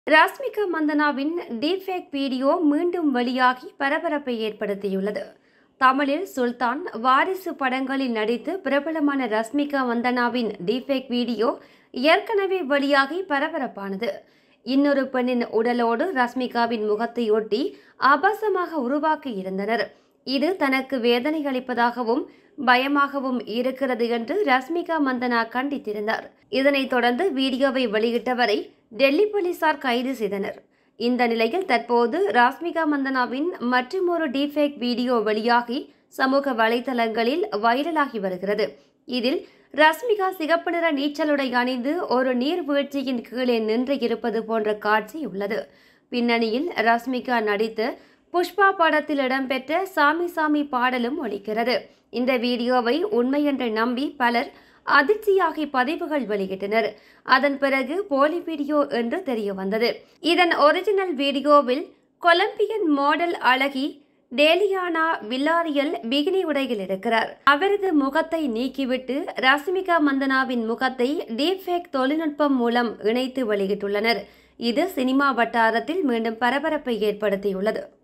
Rashmika மந்தனாவின் deepfake video மீண்டும் வெளியாகி பரபரப்பை ஏற்படுத்தியுள்ளது தமிழில் சுல்தான் வாரிசு படங்களில் நடித்து பிரபலமான ரஷ்மிகா மந்தனாவின் டீப்ஃபேக் வீடியோ ஏற்கனவே வெளியாகி பரபரப்பானது இன்னொரு பெண்ணின் உடலோடு ரஷ்மிகாவின் முகத்தை ஒட்டி ஆபாசமாக உருவாக்கி இருந்தனர் இது தனக்கு வேதனை அளிப்பதாகவும் பயமாகவும் இருக்கிறது என்று ரஷ்மிகா மந்தனா கண்டித்திருந்தார் இதனைத் தொடர்ந்து வீடியோவை வெளியிட்டவரை டெல்லி போலீசார் கைது செய்தனர் இந்த நிலையில் தற்போது ராஸ்மிகா மந்தனாவின் மற்றுமொரு டீஃபேக் வீடியோ வெளியாகி சமூக வலைதளங்களில் வைரலாகி வருகிறது இதில் ரஷ்மிகா சிகப்பு நிற நீச்சலுடை அணிந்து ஒரு நீர்வீழ்ச்சியின் கீழே நின்று இருப்பது போன்ற காட்சி உள்ளது பின்னணியில் ரஷ்மிகா நடித்து புஷ்பா படத்தில் இடம்பெற்ற சாமி சாமி பாடலும் ஒலிக்கிறது இந்த வீடியோவை உண்மை என்று நம்பி பலர் அதிர்ச்சியாகி பதிவுகள் வெளியிட்டனர் அதன் பிறகு போலி வீடியோ என்று தெரிய வந்தது இதன் ஒரிஜினல் வீடியோவில் கொலம்பியன் மாடல் அழகி டேலியானா வில்லாரியல் பிகினி உடையில் இருக்கிறார் அவரது முகத்தை நீக்கிவிட்டு ரஷ்மிகா மந்தனாவின் முகத்தை டீப்ஃபேக் தொழில்நுட்பம் மூலம் இணைத்து வெளியிட்டுள்ளனர் இது சினிமா வட்டாரத்தில் மீண்டும் பரபரப்பை ஏற்படுத்தியுள்ளது